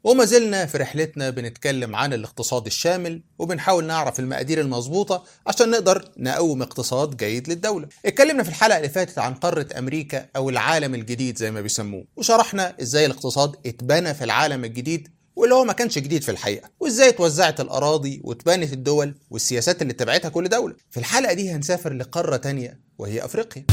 وما زلنا في رحلتنا بنتكلم عن الاقتصاد الشامل وبنحاول نعرف المقادير المظبوطة عشان نقدر نقوم اقتصاد جيد للدولة اتكلمنا في الحلقة اللي فاتت عن قارة أمريكا أو العالم الجديد زي ما بيسموه وشرحنا إزاي الاقتصاد اتبنى في العالم الجديد واللي هو ما كانش جديد في الحقيقة وإزاي اتوزعت الأراضي واتبنت الدول والسياسات اللي اتبعتها كل دولة في الحلقة دي هنسافر لقارة تانية وهي أفريقيا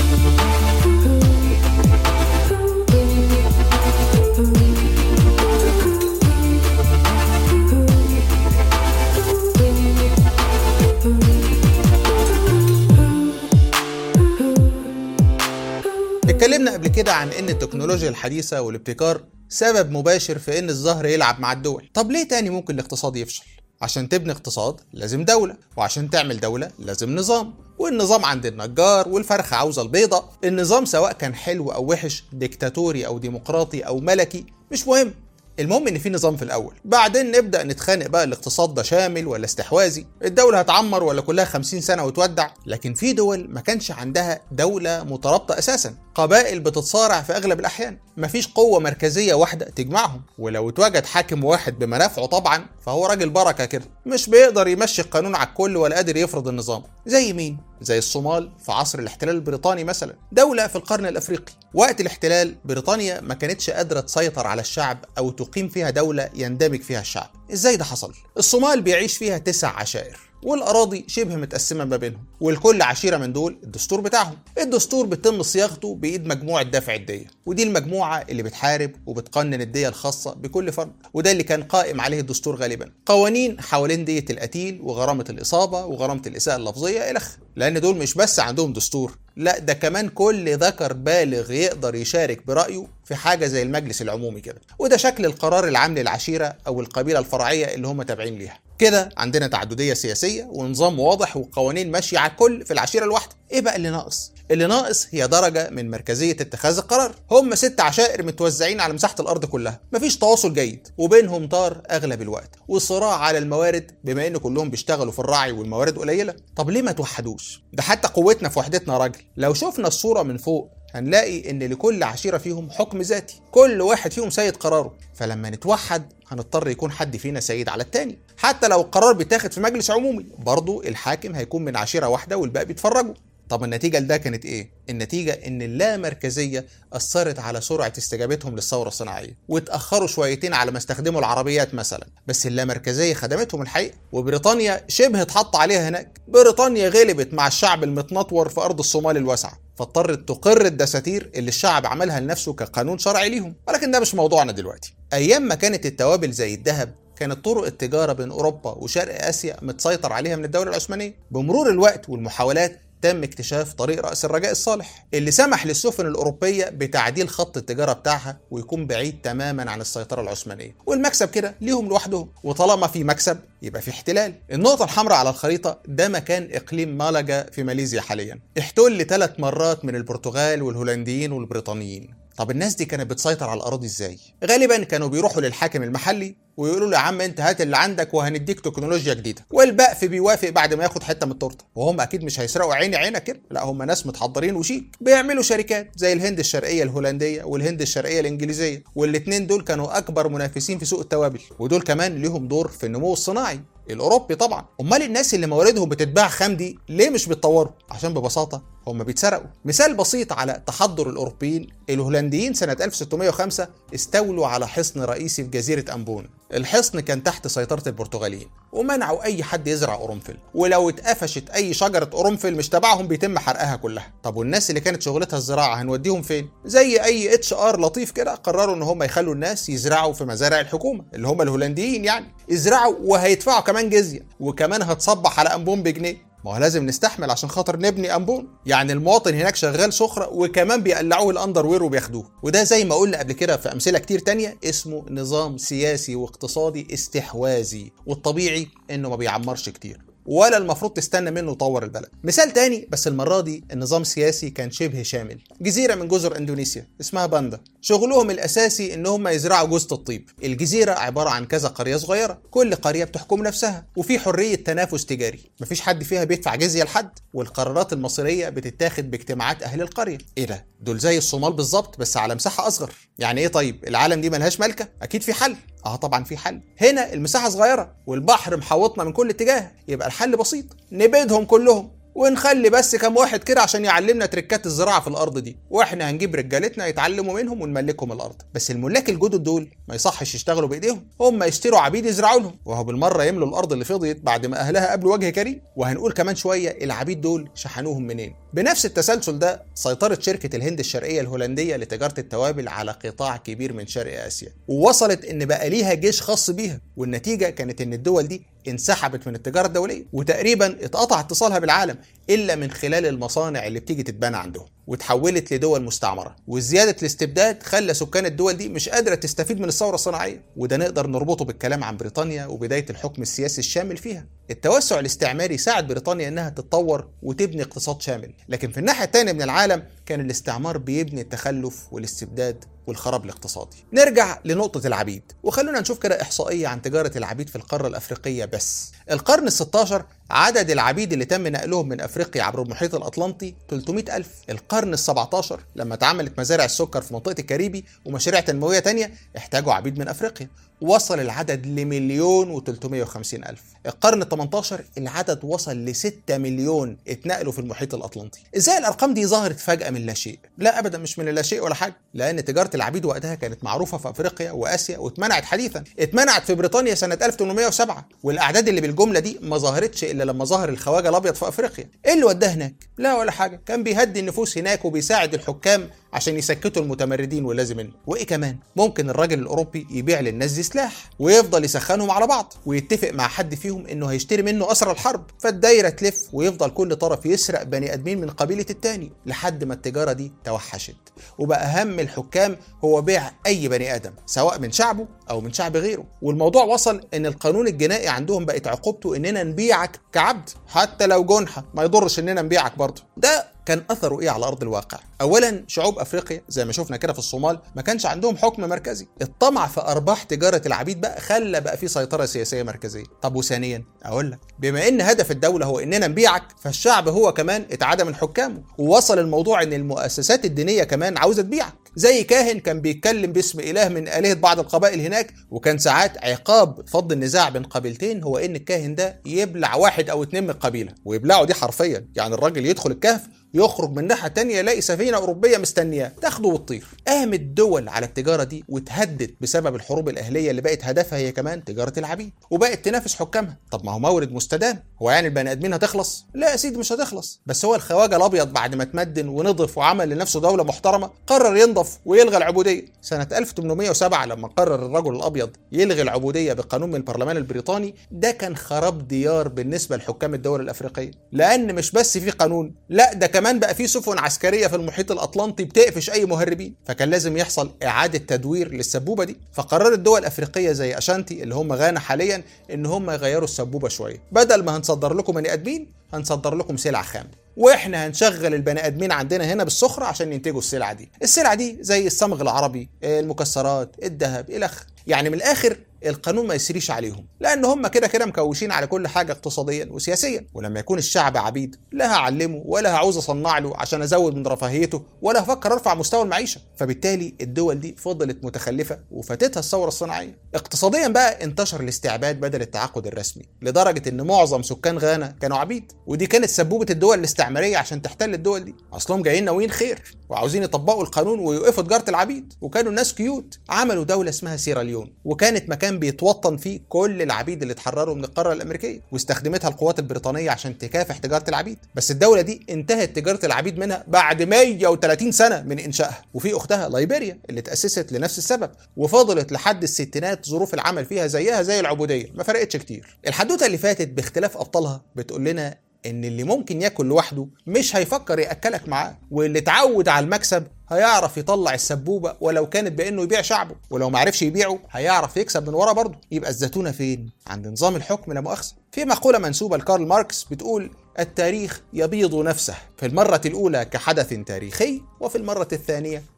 اتكلمنا قبل كده عن ان التكنولوجيا الحديثة والابتكار سبب مباشر في ان الزهر يلعب مع الدول طب ليه تاني ممكن الاقتصاد يفشل عشان تبني اقتصاد لازم دولة وعشان تعمل دولة لازم نظام والنظام عند النجار والفرخة عاوزة البيضة النظام سواء كان حلو أو وحش ديكتاتوري أو ديمقراطي أو ملكي مش مهم المهم ان في نظام في الاول بعدين نبدا نتخانق بقى الاقتصاد ده شامل ولا استحواذي الدوله هتعمر ولا كلها 50 سنه وتودع لكن في دول ما كانش عندها دوله مترابطه اساسا قبائل بتتصارع في اغلب الاحيان مفيش قوه مركزيه واحده تجمعهم ولو اتوجد حاكم واحد بمنافعه طبعا فهو راجل بركه كده مش بيقدر يمشي القانون على الكل ولا قادر يفرض النظام زي مين زي الصومال في عصر الاحتلال البريطاني مثلا دولة في القرن الأفريقي وقت الاحتلال بريطانيا ما كانتش قادرة تسيطر على الشعب أو تقيم فيها دولة يندمج فيها الشعب إزاي ده حصل؟ الصومال بيعيش فيها تسع عشائر والأراضي شبه متقسمة ما بينهم ولكل عشيرة من دول الدستور بتاعهم الدستور بيتم صياغته بإيد مجموعة دفع الدية ودي المجموعة اللي بتحارب وبتقنن الدية الخاصة بكل فرد وده اللي كان قائم عليه الدستور غالبا قوانين حوالين دية القتيل وغرامة الإصابة وغرامة الإساءة اللفظية إلخ لأن دول مش بس عندهم دستور لا ده كمان كل ذكر بالغ يقدر يشارك برأيه في حاجة زي المجلس العمومي كده وده شكل القرار العام للعشيرة أو القبيلة الفرعية اللي هم تابعين ليها كده عندنا تعددية سياسية ونظام واضح وقوانين ماشية على الكل في العشيرة الواحدة ايه بقى اللي ناقص؟ اللي ناقص هي درجة من مركزية اتخاذ القرار هم ست عشائر متوزعين على مساحة الأرض كلها مفيش تواصل جيد وبينهم طار أغلب الوقت وصراع على الموارد بما إن كلهم بيشتغلوا في الرعي والموارد قليلة طب ليه ما توحدوش؟ ده حتى قوتنا في وحدتنا راجل لو شفنا الصورة من فوق هنلاقي ان لكل عشيره فيهم حكم ذاتي كل واحد فيهم سيد قراره فلما نتوحد هنضطر يكون حد فينا سيد على التاني حتى لو القرار بيتاخد في مجلس عمومي برضه الحاكم هيكون من عشيره واحده والباقي بيتفرجوا طب النتيجة لده كانت ايه؟ النتيجة ان اللامركزية اثرت على سرعة استجابتهم للثورة الصناعية واتأخروا شويتين على ما استخدموا العربيات مثلا بس اللامركزية خدمتهم الحقيقة وبريطانيا شبه اتحط عليها هناك بريطانيا غلبت مع الشعب المتنطور في ارض الصومال الواسعة فاضطرت تقر الدساتير اللي الشعب عملها لنفسه كقانون شرعي ليهم ولكن ده مش موضوعنا دلوقتي ايام ما كانت التوابل زي الذهب كانت طرق التجارة بين أوروبا وشرق آسيا متسيطر عليها من الدولة العثمانية بمرور الوقت والمحاولات تم اكتشاف طريق رأس الرجاء الصالح اللي سمح للسفن الأوروبية بتعديل خط التجارة بتاعها ويكون بعيد تماما عن السيطرة العثمانية والمكسب كده ليهم لوحدهم وطالما في مكسب يبقى في احتلال النقطة الحمراء على الخريطة ده مكان إقليم مالاجا في ماليزيا حاليا احتل ثلاث مرات من البرتغال والهولنديين والبريطانيين طب الناس دي كانت بتسيطر على الاراضي ازاي غالبا كانوا بيروحوا للحاكم المحلي ويقولوا له يا عم انت هات اللي عندك وهنديك تكنولوجيا جديده والبقف بيوافق بعد ما ياخد حته من التورته وهم اكيد مش هيسرقوا عيني عينك كده لا هم ناس متحضرين وشيك بيعملوا شركات زي الهند الشرقيه الهولنديه والهند الشرقيه الانجليزيه والاثنين دول كانوا اكبر منافسين في سوق التوابل ودول كمان ليهم دور في النمو الصناعي الاوروبي طبعا امال الناس اللي مواردهم بتتباع خام دي ليه مش بيتطوروا عشان ببساطه هم بيتسرقوا مثال بسيط على تحضر الاوروبيين الهولنديين سنه 1605 استولوا على حصن رئيسي في جزيره امبون الحصن كان تحت سيطرة البرتغاليين ومنعوا أي حد يزرع قرنفل ولو اتقفشت أي شجرة قرنفل مش تبعهم بيتم حرقها كلها طب والناس اللي كانت شغلتها الزراعة هنوديهم فين؟ زي أي اتش ار لطيف كده قرروا إن هم يخلوا الناس يزرعوا في مزارع الحكومة اللي هم الهولنديين يعني يزرعوا وهيدفعوا كمان جزية وكمان هتصبح على أنبون بجنيه ما هو لازم نستحمل عشان خاطر نبني انبون يعني المواطن هناك شغال سخره وكمان بيقلعوه الاندر وير وبياخدوه وده زي ما قلنا قبل كده في امثله كتير تانية اسمه نظام سياسي واقتصادي استحواذي والطبيعي انه ما بيعمرش كتير ولا المفروض تستنى منه يطور البلد مثال تاني بس المرة دي النظام السياسي كان شبه شامل جزيرة من جزر اندونيسيا اسمها باندا شغلهم الاساسي ان هم يزرعوا جوزة الطيب الجزيرة عبارة عن كذا قرية صغيرة كل قرية بتحكم نفسها وفي حرية تنافس تجاري مفيش حد فيها بيدفع جزية لحد والقرارات المصيرية بتتاخد باجتماعات اهل القرية ايه ده دول زي الصومال بالظبط بس على مساحة اصغر يعني ايه طيب العالم دي ملهاش ملكة اكيد في حل اه طبعا في حل هنا المساحه صغيره والبحر محوطنا من كل اتجاه يبقى الحل بسيط نبيدهم كلهم ونخلي بس كام واحد كده عشان يعلمنا تركات الزراعه في الارض دي واحنا هنجيب رجالتنا يتعلموا منهم ونملكهم الارض بس الملاك الجدد دول ما يصحش يشتغلوا بايديهم هم يشتروا عبيد يزرعوا لهم وهو بالمره يملوا الارض اللي فضيت بعد ما اهلها قابلوا وجه كريم وهنقول كمان شويه العبيد دول شحنوهم منين بنفس التسلسل ده سيطرت شركه الهند الشرقيه الهولنديه لتجاره التوابل على قطاع كبير من شرق اسيا ووصلت ان بقى ليها جيش خاص بيها والنتيجه كانت ان الدول دي انسحبت من التجاره الدوليه وتقريبا اتقطع اتصالها بالعالم الا من خلال المصانع اللي بتيجي تتبنى عندهم وتحولت لدول مستعمره وزياده الاستبداد خلى سكان الدول دي مش قادره تستفيد من الثوره الصناعيه وده نقدر نربطه بالكلام عن بريطانيا وبدايه الحكم السياسي الشامل فيها التوسع الاستعماري ساعد بريطانيا انها تتطور وتبني اقتصاد شامل لكن في الناحيه الثانيه من العالم كان الاستعمار بيبني التخلف والاستبداد والخراب الاقتصادي. نرجع لنقطة العبيد وخلونا نشوف كده إحصائية عن تجارة العبيد في القارة الأفريقية بس. القرن ال16 عدد العبيد اللي تم نقلهم من أفريقيا عبر المحيط الأطلنطي 300 ألف. القرن ال17 لما اتعملت مزارع السكر في منطقة الكاريبي ومشاريع تنموية تانية احتاجوا عبيد من أفريقيا. وصل العدد لمليون و350 ألف القرن ال 18 العدد وصل ل 6 مليون اتنقلوا في المحيط الأطلنطي إزاي الأرقام دي ظهرت فجأة من لا شيء لا أبدا مش من لا شيء ولا حاجة لأن تجارة العبيد وقتها كانت معروفة في أفريقيا وآسيا واتمنعت حديثا اتمنعت في بريطانيا سنة 1807 والأعداد اللي بالجملة دي ما ظهرتش إلا لما ظهر الخواجة الأبيض في أفريقيا إيه اللي وداه هناك لا ولا حاجة كان بيهدي النفوس هناك وبيساعد الحكام عشان يسكتوا المتمردين واللازم منه وايه كمان ممكن الراجل الاوروبي يبيع للناس دي سلاح ويفضل يسخنهم على بعض ويتفق مع حد فيهم انه هيشتري منه اسرى الحرب فالدايره تلف ويفضل كل طرف يسرق بني ادمين من قبيله التاني لحد ما التجاره دي توحشت وبقى اهم الحكام هو بيع اي بني ادم سواء من شعبه او من شعب غيره والموضوع وصل ان القانون الجنائي عندهم بقت عقوبته اننا نبيعك كعبد حتى لو جنحه ما يضرش اننا نبيعك برضه ده كان اثره ايه على ارض الواقع؟ اولا شعوب افريقيا زي ما شفنا كده في الصومال ما كانش عندهم حكم مركزي، الطمع في ارباح تجاره العبيد بقى خلى بقى في سيطره سياسيه مركزيه، طب وثانيا اقول لك بما ان هدف الدوله هو اننا نبيعك فالشعب هو كمان اتعدى من حكامه، ووصل الموضوع ان المؤسسات الدينيه كمان عاوزه تبيعك، زي كاهن كان بيتكلم باسم اله من الهه بعض القبائل هناك وكان ساعات عقاب فض النزاع بين قبيلتين هو ان الكاهن ده يبلع واحد او اتنين من القبيله ويبلعه دي حرفيا يعني الراجل يدخل الكهف يخرج من ناحيه تانية يلاقي سفينه اوروبيه مستنياه تاخده وتطير قامت دول على التجاره دي واتهدت بسبب الحروب الاهليه اللي بقت هدفها هي كمان تجاره العبيد وبقت تنافس حكامها طب ما هو مورد مستدام هو يعني البني ادمين هتخلص لا يا سيدي مش هتخلص بس هو الخواجه الابيض بعد ما تمدن ونضف وعمل لنفسه دوله محترمه قرر ينضف ويلغى العبوديه سنه 1807 لما قرر الرجل الابيض يلغي العبوديه بقانون من البرلمان البريطاني ده كان خراب ديار بالنسبه لحكام الدول الافريقيه لان مش بس في قانون لا ده كمان بقى في سفن عسكريه في المحيط الاطلنطي بتقفش اي مهربين فكان لازم يحصل اعاده تدوير للسبوبه دي فقررت دول افريقيه زي اشانتي اللي هم غانا حاليا ان هم يغيروا السبوبه شويه بدل ما هنصدر لكم بني ادمين هنصدر لكم سلع خام واحنا هنشغل البني ادمين عندنا هنا بالسخره عشان ينتجوا السلعه دي السلعه دي زي الصمغ العربي المكسرات الذهب الخ يعني من الاخر القانون ما يسريش عليهم لان هم كده كده مكوشين على كل حاجه اقتصاديا وسياسيا ولما يكون الشعب عبيد لا هعلمه ولا هعوز اصنع له عشان ازود من رفاهيته ولا هفكر ارفع مستوى المعيشه فبالتالي الدول دي فضلت متخلفه وفاتتها الثوره الصناعيه اقتصاديا بقى انتشر الاستعباد بدل التعاقد الرسمي لدرجه ان معظم سكان غانا كانوا عبيد ودي كانت سبوبه الدول الاستعماريه عشان تحتل الدول دي اصلهم جايين ناويين خير وعاوزين يطبقوا القانون ويوقفوا تجاره العبيد وكانوا الناس كيوت عملوا دوله اسمها سيراليون وكانت مكان بيتوطن فيه كل العبيد اللي اتحرروا من القاره الامريكيه واستخدمتها القوات البريطانيه عشان تكافح تجاره العبيد بس الدوله دي انتهت تجاره العبيد منها بعد 130 سنه من انشائها وفي اختها ليبيريا اللي تاسست لنفس السبب وفضلت لحد الستينات ظروف العمل فيها زيها زي العبوديه ما فرقتش كتير الحدوته اللي فاتت باختلاف ابطالها بتقول لنا ان اللي ممكن ياكل لوحده مش هيفكر ياكلك معاه واللي اتعود على المكسب هيعرف يطلع السبوبه ولو كانت بانه يبيع شعبه ولو ما عرفش يبيعه هيعرف يكسب من ورا برضه يبقى الزتونه فين عند نظام الحكم لا مؤاخذه في مقوله منسوبه لكارل ماركس بتقول التاريخ يبيض نفسه في المرة الأولى كحدث تاريخي وفي المرة الثانية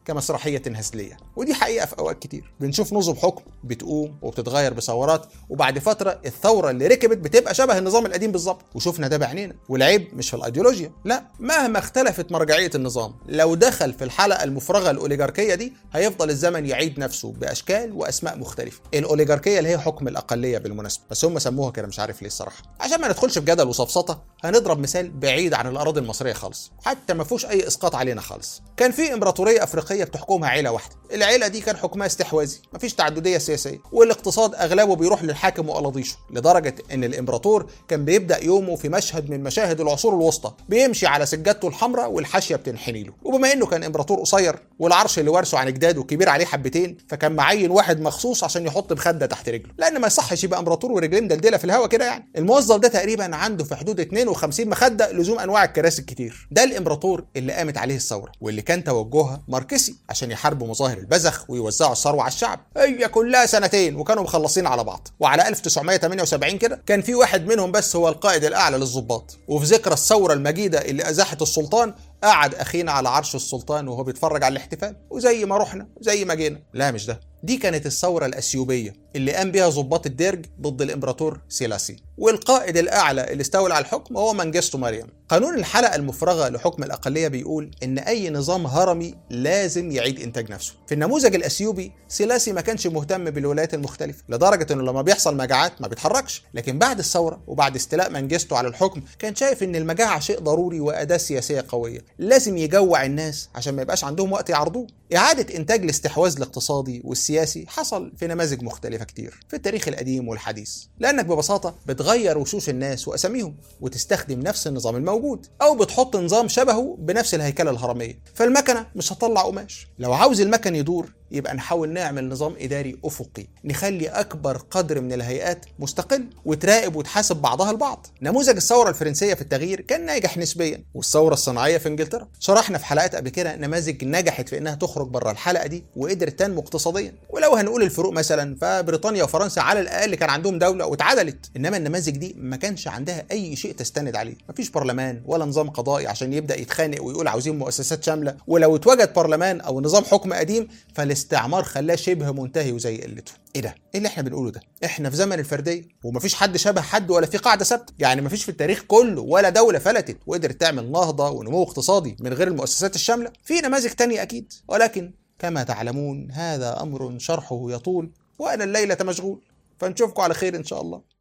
كمسرحية هزلية ودي حقيقة في أوقات كتير بنشوف نظم حكم بتقوم وبتتغير بثورات وبعد فترة الثورة اللي ركبت بتبقى شبه النظام القديم بالظبط وشفنا ده بعينينا والعيب مش في الأيديولوجيا لا مهما اختلفت مرجعية النظام لو دخل في الحلقة المفرغة الأوليغاركية دي هيفضل الزمن يعيد نفسه بأشكال وأسماء مختلفة الأوليغاركية اللي هي حكم الأقلية بالمناسبة بس هم سموها كده مش عارف ليه الصراحة عشان ما ندخلش في جدل وسفسطة هنضرب مثال بعيد عن الأراضي المصرية خالص حتى ما فيهوش أي إسقاط علينا خالص كان في إمبراطورية أفريقية بتحكمها عيلة واحدة العيلة دي كان حكمها استحواذي مفيش تعددية سياسية والاقتصاد أغلبه بيروح للحاكم وقلاضيشه لدرجة إن الإمبراطور كان بيبدأ يومه في مشهد من مشاهد العصور الوسطى بيمشي على سجادته الحمراء والحاشية بتنحني له وبما إنه كان إمبراطور قصير والعرش اللي وارثه عن أجداده كبير عليه حبتين فكان معين واحد مخصوص عشان يحط مخدة تحت رجله لأن ما يصحش يبقى إمبراطور ورجليه مدلدلة في الهوا كده يعني الموظف ده تقريبا عنده في حدود 52 مخدة لزوم أنواع الكراسي الكتير ده الإمبراطور اللي قامت عليه الثورة واللي كان توجهها ماركسي عشان يحاربوا مظاهر البذخ ويوزعوا الثروة على الشعب هي كلها سنتين وكانوا مخلصين على بعض وعلى 1978 كده كان في واحد منهم بس هو القائد الأعلى للضباط وفي ذكرى الثورة المجيدة اللي أزاحت السلطان قعد أخينا على عرش السلطان وهو بيتفرج على الاحتفال وزي ما رحنا زي ما جينا لا مش ده دي كانت الثورة الأثيوبية اللي قام بها ضباط الدرج ضد الإمبراطور سيلاسي والقائد الأعلى اللي استولى على الحكم هو منجستو مريم قانون الحلقة المفرغة لحكم الأقلية بيقول إن أي نظام هرمي لازم يعيد إنتاج نفسه في النموذج الأثيوبي سيلاسي ما كانش مهتم بالولايات المختلفة لدرجة إنه لما بيحصل مجاعات ما بيتحركش لكن بعد الثورة وبعد استيلاء منجستو على الحكم كان شايف إن المجاعة شيء ضروري وأداة سياسية قوية لازم يجوع الناس عشان ما يبقاش عندهم وقت يعرضوه إعادة إنتاج الاستحواذ الاقتصادي والسياسي حصل في نماذج مختلفة كتير في التاريخ القديم والحديث لأنك ببساطة بتغير وشوش الناس وأساميهم وتستخدم نفس النظام الموجود أو بتحط نظام شبهه بنفس الهيكلة الهرمية فالمكنة مش هتطلع قماش لو عاوز المكن يدور يبقى نحاول نعمل نظام إداري أفقي نخلي أكبر قدر من الهيئات مستقل وتراقب وتحاسب بعضها البعض نموذج الثورة الفرنسية في التغيير كان ناجح نسبيا والثورة الصناعية في إنجلترا شرحنا في حلقات قبل كده نماذج نجحت في إنها تخرج بره الحلقة دي وقدرت تنمو اقتصاديا ولو هنقول الفروق مثلا فبريطانيا وفرنسا على الأقل كان عندهم دولة واتعدلت إنما النماذج دي ما كانش عندها أي شيء تستند عليه مفيش برلمان ولا نظام قضائي عشان يبدأ يتخانق ويقول عاوزين مؤسسات شاملة ولو اتوجد برلمان أو نظام حكم قديم فالاستعمار خلاه شبه منتهي وزي قلته ايه ده؟ ايه اللي احنا بنقوله ده؟ احنا في زمن الفرديه ومفيش حد شبه حد ولا في قاعده ثابته، يعني مفيش في التاريخ كله ولا دوله فلتت وقدرت تعمل نهضه ونمو اقتصادي من غير المؤسسات الشامله، في نماذج تانية اكيد، ولكن كما تعلمون هذا امر شرحه يطول وانا الليله مشغول، فنشوفكم على خير ان شاء الله.